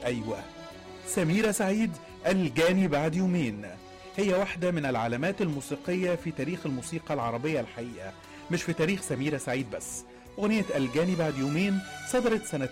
أيوة سميرة سعيد الجاني بعد يومين هي واحدة من العلامات الموسيقية في تاريخ الموسيقى العربية الحقيقة مش في تاريخ سميرة سعيد بس أغنية الجاني بعد يومين صدرت سنة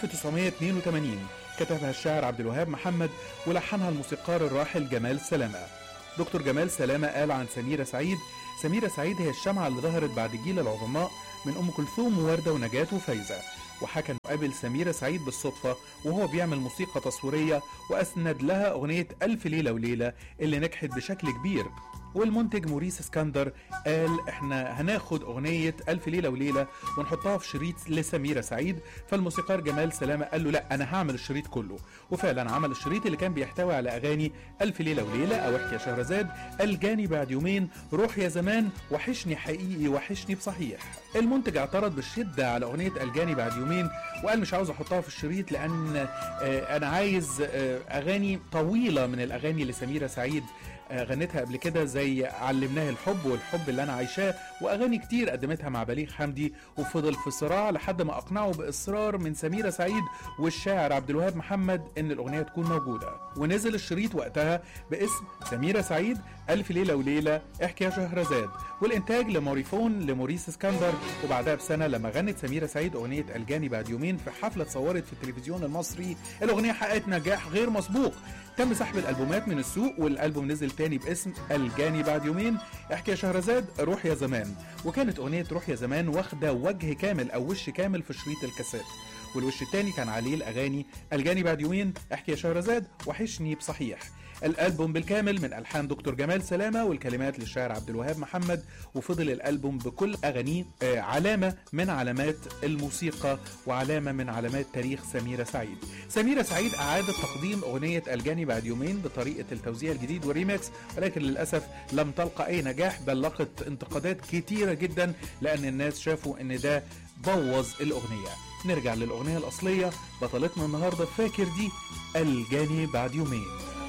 1982 كتبها الشاعر عبد الوهاب محمد ولحنها الموسيقار الراحل جمال سلامة دكتور جمال سلامة قال عن سميرة سعيد سميرة سعيد هي الشمعة اللي ظهرت بعد جيل العظماء من أم كلثوم ووردة ونجاة وفايزة وحكى انه قابل سميرة سعيد بالصدفة وهو بيعمل موسيقى تصويرية وأسند لها أغنية ألف ليلة وليلة اللي نجحت بشكل كبير والمنتج موريس اسكندر قال احنا هناخد أغنية ألف ليلة وليلة ونحطها في شريط لسميرة سعيد فالموسيقار جمال سلامة قال له لا أنا هعمل الشريط كله وفعلا عمل الشريط اللي كان بيحتوي على أغاني ألف ليلة وليلة أو احكي يا شهرزاد الجاني بعد يومين روح يا زمان وحشني حقيقي وحشني بصحيح المنتج اعترض بالشدة على أغنية الجاني بعد يومين وقال مش عاوز أحطها في الشريط لأن آه، أنا عايز آه، أغاني طويلة من الأغاني اللي سميرة سعيد آه، غنتها قبل كده زي علمناه الحب والحب اللي أنا عايشاه وأغاني كتير قدمتها مع بليغ حمدي وفضل في صراع لحد ما أقنعه بإصرار من سميرة سعيد والشاعر عبد الوهاب محمد إن الأغنية تكون موجودة ونزل الشريط وقتها باسم سميرة سعيد ألف ليلة وليلة احكي يا شهرزاد والإنتاج لموريفون لموريس اسكندر وبعدها بسنة لما غنت سميرة سعيد أغنية الجاني بعد يومين في حفلة اتصورت في التلفزيون المصري الأغنية حققت نجاح غير مسبوق تم سحب الألبومات من السوق والألبوم نزل تاني باسم الجاني بعد يومين احكي يا شهرزاد روح يا زمان وكانت أغنية روح يا زمان واخدة وجه كامل أو وش كامل في شريط الكاسيت والوش التاني كان عليه الأغاني الجاني بعد يومين احكي يا شهرزاد وحشني بصحيح الألبوم بالكامل من ألحان دكتور جمال سلامة والكلمات للشاعر عبد الوهاب محمد وفضل الألبوم بكل أغانيه آه، علامة من علامات الموسيقى وعلامة من علامات تاريخ سميرة سعيد سميرة سعيد أعادت تقديم أغنية الجاني بعد يومين بطريقة التوزيع الجديد والريمكس ولكن للأسف لم تلقى أي نجاح بل لقت انتقادات كتيرة جدا لأن الناس شافوا إن ده بوظ الأغنية نرجع للأغنية الأصلية بطلتنا النهاردة فاكر دي الجاني بعد يومين